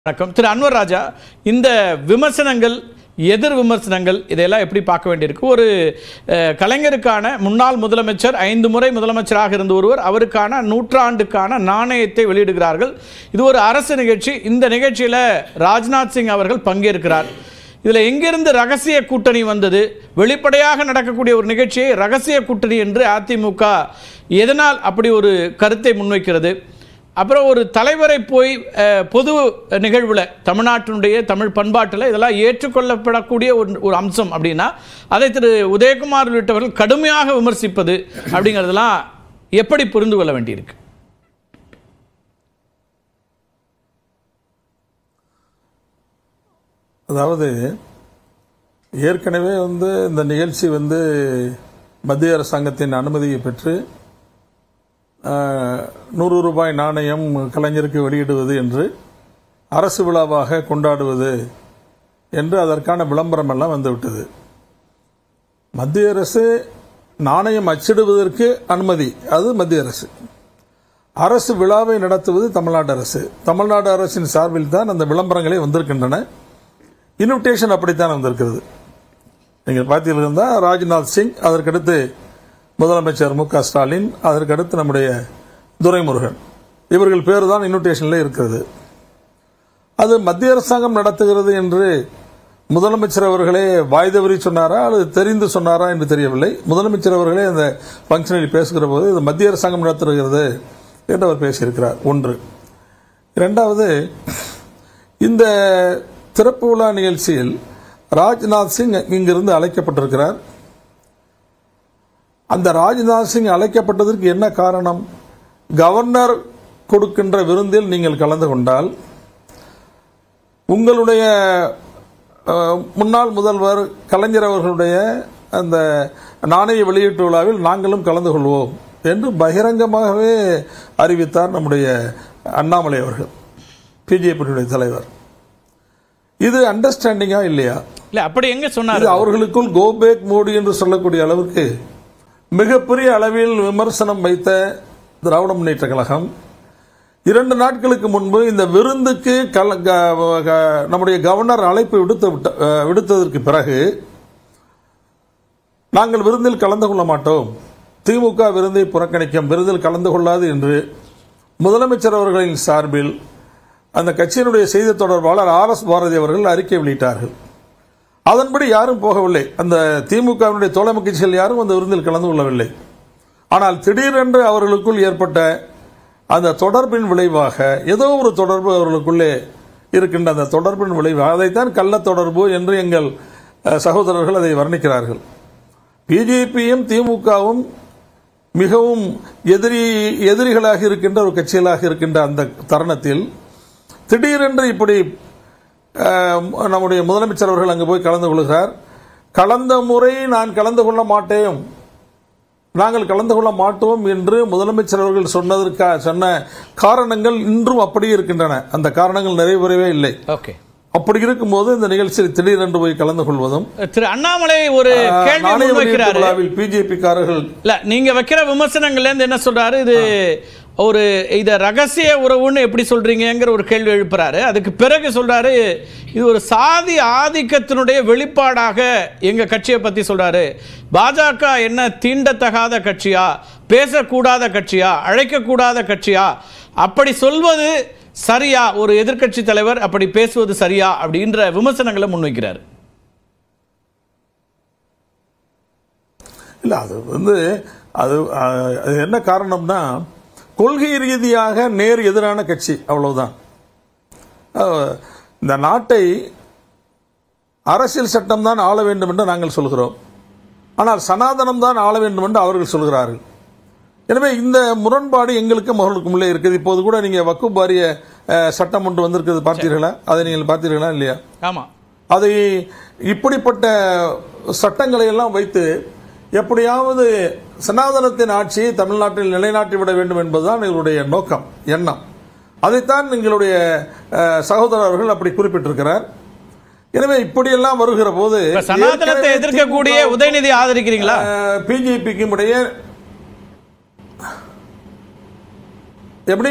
வணக்கம் திரு அன்வர் ராஜா இந்த விமர்சனங்கள் எதிர் விமர்சனங்கள் இதையெல்லாம் எப்படி பார்க்க வேண்டியிருக்கு ஒரு அஹ், கலைஞருக்கான முன்னாள் முதலமைச்சர் ஐந்து முறை முதலமைச்சராக இருந்த ஒருவர் அவருக்கான நூற்றாண்டுக்கான நாணயத்தை வெளியிடுகிறார்கள் இது ஒரு அரசு நிகழ்ச்சி இந்த நிகழ்ச்சியில் ராஜ்நாத் சிங் அவர்கள் பங்கேற்கிறார் இதில் எங்கிருந்து ரகசிய கூட்டணி வந்தது வெளிப்படையாக நடக்கக்கூடிய ஒரு நிகழ்ச்சியை ரகசிய கூட்டணி என்று அதிமுக எதனால் அப்படி ஒரு கருத்தை முன்வைக்கிறது அப்புறம் ஒரு தலைவரை போய் அஹ், பொது நிகழ்வில் தமிழ்நாட்டினுடைய தமிழ் பண்பாட்டில் இதெல்லாம் ஏற்றுக்கொள்ளப்படக்கூடிய ஒரு ஒரு அம்சம் அப்படின்னா அதை திரு உதயகுமார் உள்ளிட்டவர்கள் கடுமையாக விமர்சிப்பது அப்படிங்கிறதெல்லாம் எப்படி புரிந்து கொள்ள வேண்டியிருக்கு அதாவது ஏற்கனவே வந்து இந்த நிகழ்ச்சி வந்து மத்திய அரசாங்கத்தின் அனுமதியை பெற்று ஆஹ், நூறு ரூபாய் நாணயம் கலைஞருக்கு வெளியிடுவது என்று அரசு விழாவாக கொண்டாடுவது என்று அதற்கான விளம்பரம் எல்லாம் வந்துவிட்டது மத்திய அரசு நாணயம் அச்சிடுவதற்கு அனுமதி அது மத்திய அரசு அரசு விழாவை நடத்துவது தமிழ்நாடு அரசு தமிழ்நாடு அரசின் சார்பில் தான் அந்த விளம்பரங்களே வந்திருக்கின்றன இன்விடேஷன் அப்படித்தான் வந்திருக்கிறது நீங்கள் பார்த்தீர்கள் இருந்தால் ராஜ்நாத் சிங் அதற்கடுத்து முதலமைச்சர் மு க ஸ்டாலின் அதற்கடுத்து நம்முடைய துரைமுருகன் இவர்கள் பேர் தான் இன்விடேஷனில் இருக்கிறது அது மத்திய அரசாங்கம் நடத்துகிறது என்று முதலமைச்சர் அவர்களே வாய் தவறி சொன்னாரா அல்லது தெரிந்து சொன்னாரா என்று தெரியவில்லை முதலமைச்சர் அவர்களே அந்த ஃபங்க்ஷனில் பேசுகிற போது இது மத்திய அரசாங்கம் நடத்துகிறது என்று அவர் பேசியிருக்கிறார் ஒன்று இரண்டாவது இந்த திறப்பு விழா நிகழ்ச்சியில் ராஜ்நாத் சிங் இங்கிருந்து அழைக்கப்பட்டிருக்கிறார் அந்த ராஜ்நாத் சிங் அழைக்கப்பட்டதற்கு என்ன காரணம் கவர்னர் கொடுக்கின்ற விருந்தில் நீங்கள் கலந்து கொண்டால் உங்களுடைய அஹ், முன்னாள் முதல்வர் கலைஞர் அவர்களுடைய அந்த நாணய வெளியீட்டு விழாவில் நாங்களும் கலந்து கொள்வோம் என்று பகிரங்கமாகவே அறிவித்தார் நம்முடைய அண்ணாமலை அவர்கள் பிஜேபியினுடைய தலைவர் இது அண்டர்ஸ்டாண்டிங்கா இல்லையா இல்லை அப்படி எங்க சொன்னார் இது அவர்களுக்குள் கோபேக் மோடி என்று சொல்லக்கூடிய அளவுக்கு மிகப்பெரிய அளவில் விமர்சனம் வைத்த திராவிட முன்னேற்ற கழகம் இரண்டு நாட்களுக்கு முன்பு இந்த விருந்துக்கு கல- க- க- நம்முடைய கவர்னர் அழைப்பு விடுத்து விட்ட- அஹ், விடுத்ததற்கு பிறகு நாங்கள் விருந்தில் கலந்து கொள்ள மாட்டோம் திமுக விருந்தை புறக்கணிக்கும் விருந்தில் கலந்து கொள்ளாது என்று முதலமைச்சர் அவர்களின் சார்பில் அந்த கட்சியினுடைய செய்தி தொடர்பாளர் ஆர் எஸ் பாரதி அவர்கள் அறிக்கை வெளியிட்டார்கள் அதன்படி யாரும் போகவில்லை அந்த திமுகவினுடைய தோழமை கட்சிகள் யாரும் அந்த விருந்தில் கலந்து கொள்ளவில்லை ஆனால் திடீரென்று அவர்களுக்குள் ஏற்பட்ட அந்த தொடர்பின் விளைவாக ஏதோ ஒரு தொடர்பு அவர்களுக்குள்ளே இருக்கின்ற அந்த தொடர்பின் விளைவு அதைத்தான் கள்ள தொடர்பு என்று எங்கள் அஹ், சகோதரர்கள் அதை வர்ணிக்கிறார்கள் பிஜேபியும் திமுகவும் மிகவும் எதிரி எதிரிகளாக இருக்கின்ற ஒரு கட்சிகளாக இருக்கின்ற அந்த தருணத்தில் திடீரென்று இப்படி அஹ், நம்முடைய முதலமைச்சர் அவர்கள் அங்கு போய் கலந்து கொள்கிறார் கலந்த முறை நான் கலந்து கொள்ள மாட்டேன் நாங்கள் கலந்து கொள்ள மாட்டோம் என்று முதலமைச்சர் அவர்கள் சொன்னதற்கா சொன்ன காரணங்கள் இன்றும் அப்படியே இருக்கின்றன அந்த காரணங்கள் நிறைவேறவே இல்லை ஓகே அப்படி இருக்கும்போது இந்த நிகழ்ச்சியில் திடீரென்று போய் கலந்து கொள்வதும் திரு அண்ணாமலை ஒரு கேள்வி நாணய வெளியீட்டு முன்வைக்கிறாரு விழாவில் பிஜேபி காரர்கள் இல்ல நீங்க வைக்கிற விமர்சனங்கள்ல இருந்து என்ன சொல்றாரு இது ஒரு இத ரகசிய உறவுன்னு எப்படி சொல்றீங்கங்கிற ஒரு கேள்வி எழுப்புறாரு அதுக்கு பிறகு சொல்றாரு இது ஒரு சாதி ஆதிக்கத்தினுடைய வெளிப்பாடாக எங்க கட்சியை பத்தி சொல்றாரு பாஜக என்ன தீண்டத்தகாத கட்சியா பேசக்கூடாத கட்சியா அழைக்கக்கூடாத கட்சியா அப்படி சொல்வது சரியா ஒரு எதிர்க்கட்சி தலைவர் அப்படி பேசுவது சரியா அப்படின்ற விமர்சனங்களை முன்வைக்கிறார் இல்ல அது வந்து அது அஹ், அது என்ன காரணம்னா கொள்கை ரீதியாக நேர் எதிரான கட்சி அவ்வளவுதான் அஹ், இந்த நாட்டை அரசியல் சட்டம் தான் ஆள வேண்டும் என்று நாங்கள் சொல்கிறோம் ஆனால் சனாதனம் தான் ஆள வேண்டும் என்று அவர்கள் சொல்கிறார்கள் எனவே இந்த முரண்பாடு எங்களுக்கும் அவர்களுக்கும் உள்ளே இருக்குது இப்போது கூட நீங்க வக்குப் வாரிய அஹ், சட்டம் ஒன்று வந்திருக்கிறது பார்த்தீர்களா அதை நீங்கள் பார்த்தீர்களா இல்லையா ஆமா அதை இப்படிப்பட்ட சட்டங்களை எல்லாம் வைத்து எப்படியாவது சனாதனத்தின் ஆட்சியை தமிழ்நாட்டில் நிலைநாட்டி விட வேண்டும் என்பதுதான் இவருடைய நோக்கம் எண்ணம் அதைத்தான் எங்களுடைய அஹ், சகோதரர் அவர்கள் அப்படி குறிப்பிட்டிருக்கிறார் எனவே இப்படியெல்லாம் வருகிற போது இப்ப சனாதனத்தை எதிர்க்கக்கூடிய உதயநிதி ஆதரிக்கிறீங்களா பிஜேபிக்கும் இடையே எப்படி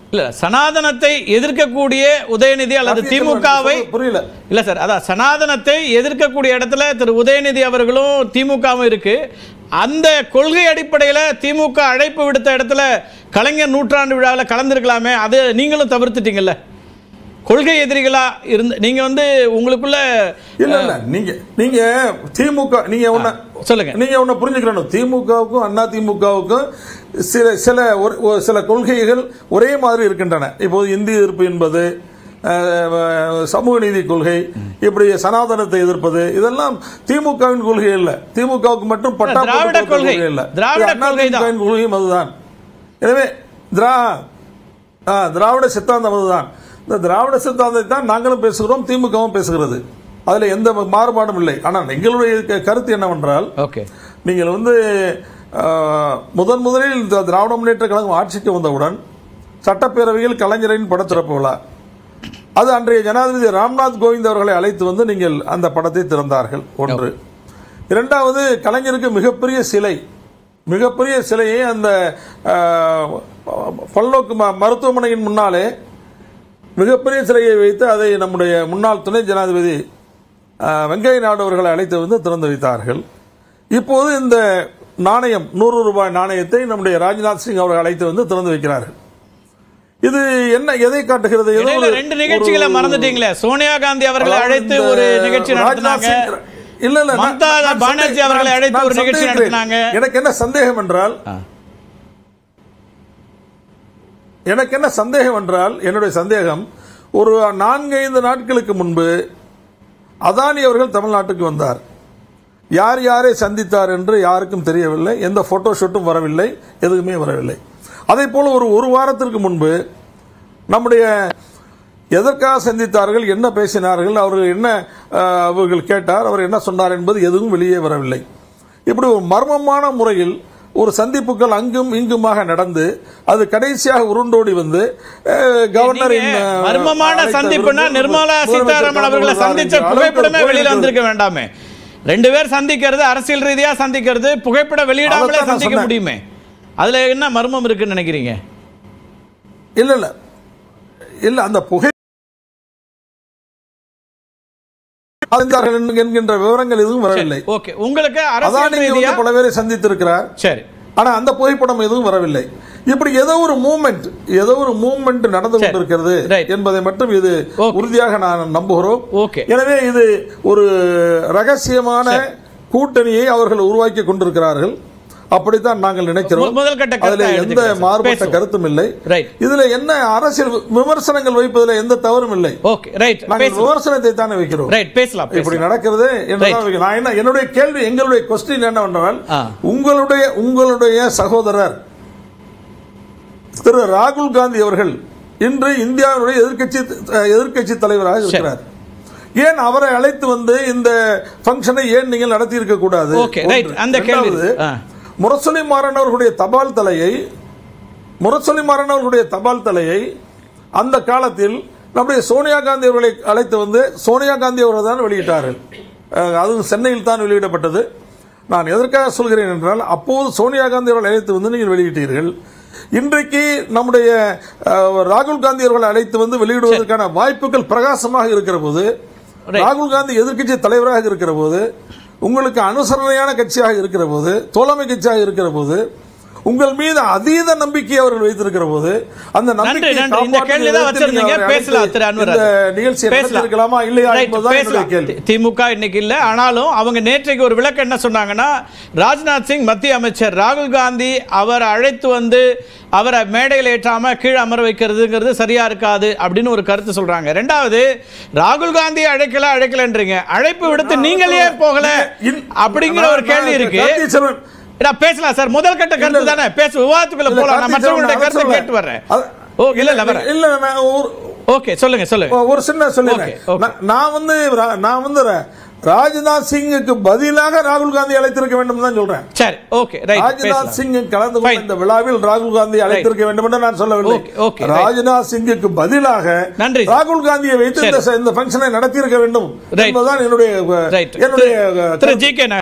இல்ல சனாதனத்தை எதிர்க்கக்கூடிய உதயநிதி அல்லது திமுகவை புரியல இல்ல சார் அதான் சனாதனத்தை எதிர்க்கக்கூடிய இடத்துல திரு உதயநிதி அவர்களும் திமுகவும் இருக்கு அந்த கொள்கை அடிப்படையில் திமுக அழைப்பு விடுத்த இடத்துல கலைஞர் நூற்றாண்டு விழாவில் கலந்துருக்கலாமே அது நீங்களும் தவிர்த்துட்டீங்கல்ல கொள்கை எதிரிகளா இருந்து நீங்க வந்து உங்களுக்குள்ள இல்ல இல்ல நீங்க நீங்க திமுக நீங்க ஒண்ணு சொல்லுங்க நீங்க ஒண்ணு புரிஞ்சுக்கணும் திமுகவுக்கும் அண்ணா திமுகவுக்கும் சில சில ஒரு- ஒரு சில கொள்கைகள் ஒரே மாதிரி இருக்கின்றன இப்போது இந்திய எதிர்ப்பு என்பது அஹ், சமூக நீதி கொள்கை இப்படி சனாதனத்தை எதிர்ப்பது இதெல்லாம் திமுகவின் கொள்கை இல்ல திமுகவுக்கு மட்டும் பட்டா போட்டு திராவிட கொடுத்த கொள்கை. இல்ல திராவிட இது அண்ணா கொள்கை தான். திமுகவின் கொள்கையும் அதுதான் எனவே திரா ஆ, திராவிட சித்தாந்தம் அதுதான் இந்த திராவிட சித்தாந்தத்தை தான் நாங்களும் பேசுகிறோம் திமுகவும் பேசுகிறது அதுல எந்த மாறுபாடும் இல்லை ஆனால் எங்களுடைய க- கருத்து என்னவென்றால் ஓகே நீங்கள் வந்து ஆ, முதன் முதலில் இந்த திராவிட முன்னேற்ற கழகம் ஆட்சிக்கு வந்தவுடன் சட்டப்பேரவையில் கலைஞரின் படத்திறப்பு விழா அது அன்றைய ஜனாதிபதி ராம்நாத் கோவிந்த் அவர்களை அழைத்து வந்து நீங்கள் அந்த படத்தை திறந்தார்கள் ஒன்று இரண்டாவது கலைஞருக்கு மிகப்பெரிய சிலை மிகப்பெரிய சிலையை அந்த ஆ, பல்நோக்கு ம- மருத்துவமனையின் முன்னாலே மிகப்பெரிய சிலையை வைத்து அதை நம்முடைய முன்னாள் துணை ஜனாதிபதி ஆ, வெங்கைய நாயுடு அவர்களை அழைத்து வந்து திறந்து வைத்தார்கள் இப்போது இந்த நாணயம் நூறு ரூபாய் நாணயத்தை நம்முடைய ராஜ்நாத் சிங் அவர்கள் அழைத்து வந்து திறந்து வைக்கிறார்கள் இது என்ன எதை காட்டுகிறது ஏதோ இடையில ஒரு- ரெண்டு நிகழ்ச்சிகளை ஒரு- மறந்துட்டீங்களே சோனியா காந்தி அவர்களை அதாவது அழைத்து இந்த ஒரு நிகழ்ச்சி ராஜ்நாத் நடத்தினாங்க சிங் இல்ல இல்ல நான்- மம்தா நான் பானர்ஜி சந்தேக- அவர்களை நான் அழைத்து ஒரு நான் நிகழ்ச்சி சந்தேகிக்கிறேன். நடத்தினாங்க. எனக்கு என்ன சந்தேகம் என்றால் ஆ. எனக்கு என்ன சந்தேகம் என்றால் என்னுடைய சந்தேகம் ஒரு நான்கைந்து நாட்களுக்கு முன்பு அதானி அவர்கள் தமிழ்நாட்டுக்கு வந்தார் யார் யாரை சந்தித்தார் என்று யாருக்கும் தெரியவில்லை எந்த போட்டோ ஷூட்டும் வரவில்லை எதுவுமே வரவில்லை அதே போல ஒரு ஒரு வாரத்திற்கு முன்பு நம்முடைய எதற்காக சந்தித்தார்கள் என்ன பேசினார்கள் அவர்கள் என்ன அஹ், அவர்கள் கேட்டார் அவர் என்ன சொன்னார் என்பது எதுவும் வெளியே வரவில்லை இப்படி ஒரு மர்மமான முறையில் ஒரு சந்திப்புகள் அங்கும் இங்குமாக நடந்து அது கடைசியாக உருண்டோடி வந்து அஹ், கவர்னரின் நீங்க அஹ், மர்மமான அழைத்த சந்திப்புனா விருது நிர்மலா முதலமைச்சர் சீதாராமன் அவர்களை கலந்து சந்திச்ச கொள்வார் புகைப்படமே என்று வெளியில கோரிக்கை வந்திருக்க வேண்டாமே ரெண்டு பேர் சந்திக்கிறது அரசியல் ரீதியா சந்திக்கிறது புகைப்படம் வெளியிடாமலே அதைத்தான் நான் சந்திக்க சொன்னேன். முடியுமே அதுல என்ன மர்மம் இருக்குன்னு நினைக்கிறீங்க இல்ல இல்ல இல்ல அந்த புகை அறிந்தார்கள் என்கின்ற விவரங்கள் எதுவும் வரவில்லை ஓகே உங்களுக்கு அதான் அரசியல் நீங்க ரீதியா வந்து பல பேரை சந்தித்திருக்கிறார் சரி ஆனா அந்த புகைப்படம் எதுவும் வரவில்லை இப்படி ஏதோ ஒரு மூவ்மெண்ட் ஏதோ ஒரு மூவ்மெண்ட் நடந்து சரி. கொண்டிருக்கிறது Right. என்பதை மட்டும் இது Okay. உறுதியாக நான் நம்புகிறோம் ஓகே எனவே இது ஒரு ரகசியமான கூட்டணியை அவர்கள் உருவாக்கி கொண்டிருக்கிறார்கள் அப்படித்தான் நாங்கள் நினைக்கிறோம் மு- முதல் கட்ட கருத்தை அதுல எந்த எடுத்துக்கிறேன் சார். மாறுபட்ட பேசுவோம். கருத்தும் இல்லை ரைட் இதுல என்ன அரசியல் வி- விமர்சனங்கள் வைப்பதில் எந்த தவறும் இல்லை ஓகே ரைட் நாங்கள் பேசலாம் விமர்சனத்தை தானே வைக்கிறோம் ரைட் பேசலாம் இப்படி பேசலாம் நடக்கிறது என்றுதான் வைக்கிறோம். நான் என்ன என்னுடைய கேள்வி எங்களுடைய கொஸ்டின் என்னவென்றால் ஆ. உங்களுடைய உங்களுடைய சகோதரர் திரு ராகுல் காந்தி அவர்கள் இன்று இந்தியாவுடைய எதிர்க்கட்சி எதிர்க்கட்சி தலைவராக இருக்கிறார் ஏன் அவரை அழைத்து வந்து இந்த ஃபங்க்ஷனை ஏன் நீங்கள் நடத்தி இருக்க கூடாது Okay, right. ஒன்று. அந்த கேள்வி. இரண்டாவது, ஆ. முரசொலி மாறன் அவர்களுடைய தபால் தலையை முரசொலி மாறன் அவர்களுடைய தபால் தலையை அந்த காலத்தில் நம்முடைய சோனியா காந்தி அவர்களை அழைத்து வந்து சோனியா காந்தி அவர்கள் தான் வெளியிட்டார்கள் அஹ், அதுவும் சென்னையில் தான் வெளியிடப்பட்டது நான் எதற்காக சொல்கிறேன் என்றால் அப்போது சோனியா காந்தி அவர்களை அழைத்து வந்து நீங்கள் வெளியிட்டீர்கள் இன்றைக்கு நம்முடைய அஹ், ராகுல் காந்தி அவர்களை அழைத்து வந்து வெளியிடுவதற்கான வாய்ப்புகள் பிரகாசமாக இருக்கிற போது Right. ராகுல் காந்தி எதிர்க்கட்சி தலைவராக இருக்கிற போது உங்களுக்கு அனுசரணையான கட்சியாக இருக்கிற போது தோழமை கட்சியாக இருக்கிற போது உங்கள் மீது அதீத நம்பிக்கை அவர்கள் வைத்திருக்கிற போது அந்த நம்பிக்கையை நன்றி. இந்த கேள்வி தான் காப்பாற்றுவதற்கு வச்சிருந்தீங்க. நீங்கள் அவரை பேசலாம், அழைத்து திரு அன்வர். இந்த நிகழ்ச்சியை பேசலாம். நடத்தியிருக்கலாமா இல்லையா Right, என்பதுதான் என்னுடைய பேசலாம். கேள்வி தி- திமுக இன்னைக்கு இல்ல ஆனாலும் அவங்க நேற்றைக்கு ஒரு விளக்கம் என்ன சொன்னாங்கன்னா ராஜ்நாத் சிங் மத்திய அமைச்சர் ராகுல் காந்தி அவரை அழைத்து வந்து அவரை மேடையில் ஏற்றாம கீழே அமர வைக்கிறதுங்கிறது சரியா இருக்காது அப்படின்னு ஒரு கருத்து சொல்றாங்க ரெண்டாவது ராகுல் காந்தியை அழைக்கல அழைக்கலன்றீங்க அழைப்பு விடுத்து நீங்களே போகல இன்- அப்படிங்கிற ஒரு நான் கேள்வி இருக்கு கார்த்தி செல்வன் நான் பேசலாம் சார் முதல் கட்ட கருத்து இல்ல. தானே பேச விவாதத்துக்குள்ள இல்ல, போலாம் நான் கார்த்தி செல்வன், மற்றவங்களுடைய நான் கருத்தை சொல்றேன். கேட்டு வர்றேன் அது- ஓ இல்ல இல்ல வரேன் இல்ல நான் ஒரு ஓகே சொல்லுங்க சொல்லுங்க ஒரு சின்ன சொல்லிடுறேன் Okay, okay. நான்- நான் வந்து ரா- நான் வந்து ர- ராஜ்நாத் சிங்குக்கு பதிலாக ராகுல் காந்தி அழைத்திருக்க வேண்டும் தான் சொல்றேன் சரி ஓகே ரைட் ராஜ்நாத் பேசலாம் சிங் கலந்து கொண்ட Fine. இந்த விழாவில் ராகுல் காந்தி அழைத்திருக்க வேண்டும் என்று நான் சொல்லவில்லை Okay, okay, right. ராஜ்நாத் சிங்குக்கு பதிலாக நன்றி. ராகுல் காந்தியை வைத்து இந்த இந்த ஃபங்க்ஷனை நடத்தியிருக்க வேண்டும் Right. என்பதுதான் என்னுடைய ரைட் என்னுடைய திரு ஜி கே